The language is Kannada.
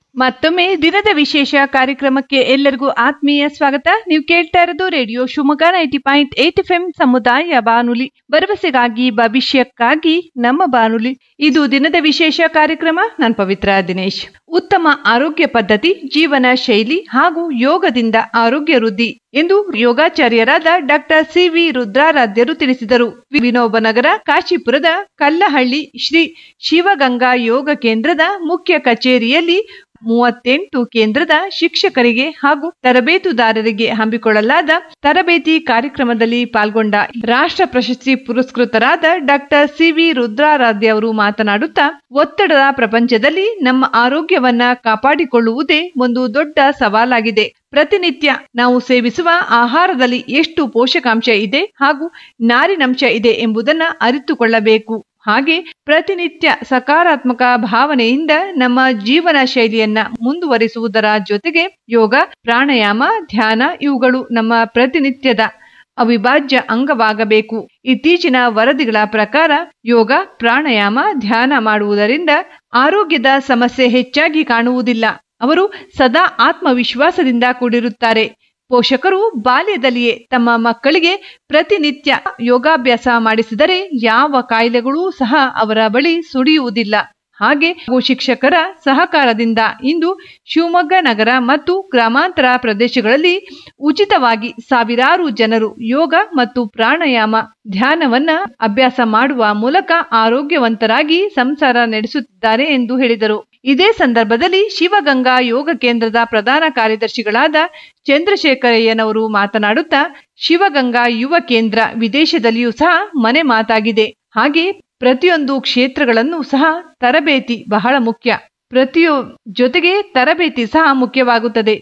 ಮತ್ತೊಮ್ಮೆ ದಿನದ ವಿಶೇಷ ಕಾರ್ಯಕ್ರಮಕ್ಕೆ ಎಲ್ಲರಿಗೂ ಆತ್ಮೀಯ ಸ್ವಾಗತ ನೀವು ಕೇಳ್ತಾ ಇರೋದು radio Shivamogga ninety point eight FM ಎಂ ಸಮುದಾಯ ಬಾನುಲಿ ಭರವಸೆಗಾಗಿ ಭವಿಷ್ಯಕ್ಕಾಗಿ ನಮ್ಮ ಬಾನುಲಿ ಇದು ದಿನದ ವಿಶೇಷ ಕಾರ್ಯಕ್ರಮ ನಾನು ಪವಿತ್ರ ದಿನೇಶ್ ಉತ್ತಮ ಆರೋಗ್ಯ ಪದ್ಧತಿ ಜೀವನ ಶೈಲಿ ಹಾಗೂ ಯೋಗದಿಂದ ಆರೋಗ್ಯ ವೃದ್ಧಿ ಎಂದು ಯೋಗಾಚಾರ್ಯರಾದ ಡಾಕ್ಟರ್ ಸಿ ವಿ ರುದ್ರಾರಾಧ್ಯರು ತಿಳಿಸಿದರು ವಿನೋಬ ನಗರ ಕಾಶಿಪುರದ ಕಲ್ಲಹಳ್ಳಿ ಶ್ರೀ ಶಿವಗಂಗಾ ಯೋಗ ಕೇಂದ್ರದ ಮುಖ್ಯ ಕಚೇರಿಯಲ್ಲಿ ಮೂವತ್ತೆಂಟು ಕೇಂದ್ರದ ಶಿಕ್ಷಕರಿಗೆ ಹಾಗೂ ತರಬೇತುದಾರರಿಗೆ ಹಮ್ಮಿಕೊಳ್ಳಲಾದ ತರಬೇತಿ ಕಾರ್ಯಕ್ರಮದಲ್ಲಿ ಪಾಲ್ಗೊಂಡ ರಾಷ್ಟ್ರ ಪ್ರಶಸ್ತಿ ಪುರಸ್ಕೃತರಾದ ಡಾಕ್ಟರ್ ಸಿ ವಿ ರುದ್ರಾರಾಧ್ಯ ಅವರು ಮಾತನಾಡುತ್ತಾ ಒತ್ತಡದ ಪ್ರಪಂಚದಲ್ಲಿ ನಮ್ಮ ಆರೋಗ್ಯವನ್ನ ಕಾಪಾಡಿಕೊಳ್ಳುವುದೇ ಒಂದು ದೊಡ್ಡ ಸವಾಲಾಗಿದೆ ಪ್ರತಿನಿತ್ಯ ನಾವು ಸೇವಿಸುವ ಆಹಾರದಲ್ಲಿ ಎಷ್ಟು ಪೋಷಕಾಂಶ ಇದೆ ಹಾಗೂ ನಾರಿನಂಶ ಇದೆ ಎಂಬುದನ್ನ ಅರಿತುಕೊಳ್ಳಬೇಕು ಹಾಗೆ ಪ್ರತಿನಿತ್ಯ ಸಕಾರಾತ್ಮಕ ಭಾವನೆಯಿಂದ ನಮ್ಮ ಜೀವನ ಶೈಲಿಯನ್ನ ಮುಂದುವರಿಸುವುದರ ಜೊತೆಗೆ ಯೋಗ ಪ್ರಾಣಾಯಾಮ ಧ್ಯಾನ ಇವುಗಳು ನಮ್ಮ ಪ್ರತಿನಿತ್ಯದ ಅವಿಭಾಜ್ಯ ಅಂಗವಾಗಬೇಕು ಇತ್ತೀಚಿನ ವರದಿಗಳ ಪ್ರಕಾರ ಯೋಗ ಪ್ರಾಣಾಯಾಮ ಧ್ಯಾನ ಮಾಡುವುದರಿಂದ ಆರೋಗ್ಯದ ಸಮಸ್ಯೆ ಹೆಚ್ಚಾಗಿ ಕಾಣುವುದಿಲ್ಲ ಅವರು ಸದಾ ಆತ್ಮವಿಶ್ವಾಸದಿಂದ ಕೂಡಿರುತ್ತಾರೆ ಪೋಷಕರು ಬಾಲ್ಯದಲ್ಲಿಯೇ ತಮ್ಮ ಮಕ್ಕಳಿಗೆ ಪ್ರತಿನಿತ್ಯ ಯೋಗಾಭ್ಯಾಸ ಮಾಡಿಸಿದರೆ ಯಾವ ಕಾಯಿಲೆಗಳೂ ಸಹ ಅವರ ಬಳಿ ಸುಳಿಯುವುದಿಲ್ಲ ಹಾಗೆ ಶಿಕ್ಷಕರ ಸಹಕಾರದಿಂದ ಇಂದು ಶಿವಮೊಗ್ಗ ನಗರ ಮತ್ತು ಗ್ರಾಮಾಂತರ ಪ್ರದೇಶಗಳಲ್ಲಿ ಉಚಿತವಾಗಿ ಸಾವಿರಾರು ಜನರು ಯೋಗ ಮತ್ತು ಪ್ರಾಣಾಯಾಮ ಧ್ಯಾನವನ್ನ ಅಭ್ಯಾಸ ಮಾಡುವ ಮೂಲಕ ಆರೋಗ್ಯವಂತರಾಗಿ ಸಂಸಾರ ನಡೆಸುತ್ತಿದ್ದಾರೆ ಎಂದು ಹೇಳಿದರು ಇದೇ ಸಂದರ್ಭದಲ್ಲಿ ಶಿವಗಂಗಾ ಯೋಗ ಕೇಂದ್ರದ ಪ್ರಧಾನ ಕಾರ್ಯದರ್ಶಿಗಳಾದ ಚಂದ್ರಶೇಖರಯ್ಯನವರು ಮಾತನಾಡುತ್ತಾ ಶಿವಗಂಗಾ ಯುವ ಕೇಂದ್ರ ವಿದೇಶದಲ್ಲಿಯೂ ಸಹ ಮನೆ ಮಾತಾಗಿದೆ ಹಾಗೆ ಪ್ರತಿಯೊಂದು ಕ್ಷೇತ್ರಗಳನ್ನು ಸಹ ತರಬೇತಿ ಬಹಳ ಮುಖ್ಯ ಪ್ರತಿಯೊ ಜೊತೆಗೆ ತರಬೇತಿ ಸಹ ಮುಖ್ಯವಾಗುತ್ತದೆ